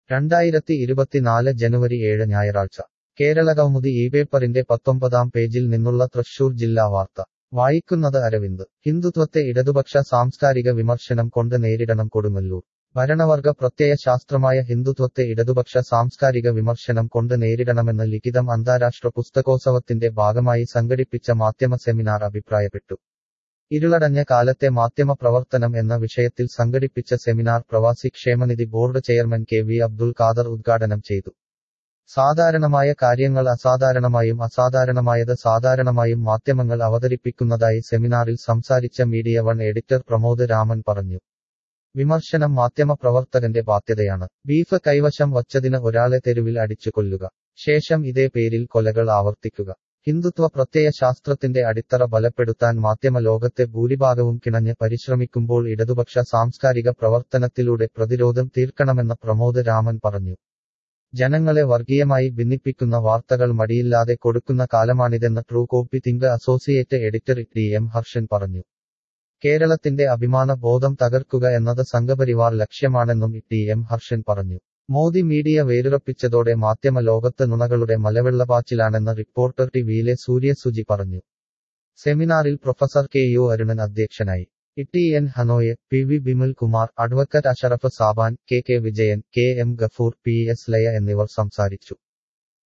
രണ്ടായിരത്തി ഇരുപത്തിനാല് ജനുവരി ഏഴ് ഞായറാഴ്ച കേരളകൗമുദി ഈ പേപ്പറിന്റെ പത്തൊമ്പതാം പേജിൽ നിന്നുള്ള തൃശൂർ ജില്ലാ വാർത്ത വായിക്കുന്നത് അരവിന്ദ് ഹിന്ദുത്വത്തെ ഇടതുപക്ഷ സാംസ്കാരിക വിമർശനം കൊണ്ട് നേരിടണം കൊടുങ്ങല്ലൂർ ഭരണവർഗ പ്രത്യയ ശാസ്ത്രമായ ഹിന്ദുത്വത്തെ ഇടതുപക്ഷ സാംസ്കാരിക വിമർശനം കൊണ്ട് നേരിടണമെന്ന് ലിഖിതം അന്താരാഷ്ട്ര പുസ്തകോത്സവത്തിന്റെ ഭാഗമായി സംഘടിപ്പിച്ച മാധ്യമ സെമിനാർ അഭിപ്രായപ്പെട്ടു ഇരുളടഞ്ഞ കാലത്തെ മാധ്യമ പ്രവർത്തനം എന്ന വിഷയത്തിൽ സംഘടിപ്പിച്ച സെമിനാർ പ്രവാസി ക്ഷേമനിധി board chairman K V Abdul Khader ഉദ്ഘാടനം ചെയ്തു സാധാരണമായ കാര്യങ്ങൾ അസാധാരണമായും അസാധാരണമായത് സാധാരണമായും മാധ്യമങ്ങൾ അവതരിപ്പിക്കുന്നതായി സെമിനാറിൽ സംസാരിച്ച media one editor Pramod Raman പറഞ്ഞു വിമർശനം മാധ്യമ പ്രവർത്തകന്റെ ബാധ്യതയാണ് ബീഫ് കൈവശം വച്ചതിന് ഒരാളെ തെരുവിൽ അടിച്ചു കൊല്ലുക ശേഷം ഇതേ പേരിൽ കൊലകൾ ആവർത്തിക്കുക ഹിന്ദുത്വ പ്രത്യയ ശാസ്ത്രത്തിന്റെ അടിത്തറ ബലപ്പെടുത്താൻ മാധ്യമ ലോകത്തെ ഭൂരിഭാഗവും കിണഞ്ഞ് പരിശ്രമിക്കുമ്പോൾ ഇടതുപക്ഷ സാംസ്കാരിക പ്രവർത്തനത്തിലൂടെ പ്രതിരോധം തീർക്കണമെന്ന് പ്രമോദ് രാമൻ പറഞ്ഞു ജനങ്ങളെ വർഗീയമായി ഭിന്നിപ്പിക്കുന്ന വാർത്തകൾ മടിയില്ലാതെ കൊടുക്കുന്ന കാലമാണിതെന്ന് true copy think associate editor T M Harshan പറഞ്ഞു കേരളത്തിന്റെ അഭിമാന ബോധം തകർക്കുക എന്നത് സംഘപരിവാർ ലക്ഷ്യമാണെന്നും ടി എം ഹർഷൻ പറഞ്ഞു മോദി മീഡിയ വേരുറപ്പിച്ചതോടെ മാധ്യമ ലോകത്ത് നുണകളുടെ മലവെള്ളപ്പാച്ചിലാണെന്ന് റിപ്പോർട്ടർ ടി വിയിലെ സൂര്യസുജി പറഞ്ഞു സെമിനാറിൽ പ്രൊഫസർ കെ യു അരുണൻ അധ്യക്ഷനായി T N Hanoy P V Bimal Kumar advocate Ashraf Saban K K Vijayan K M Gafoor P S Laya എന്നിവർ സംസാരിച്ചു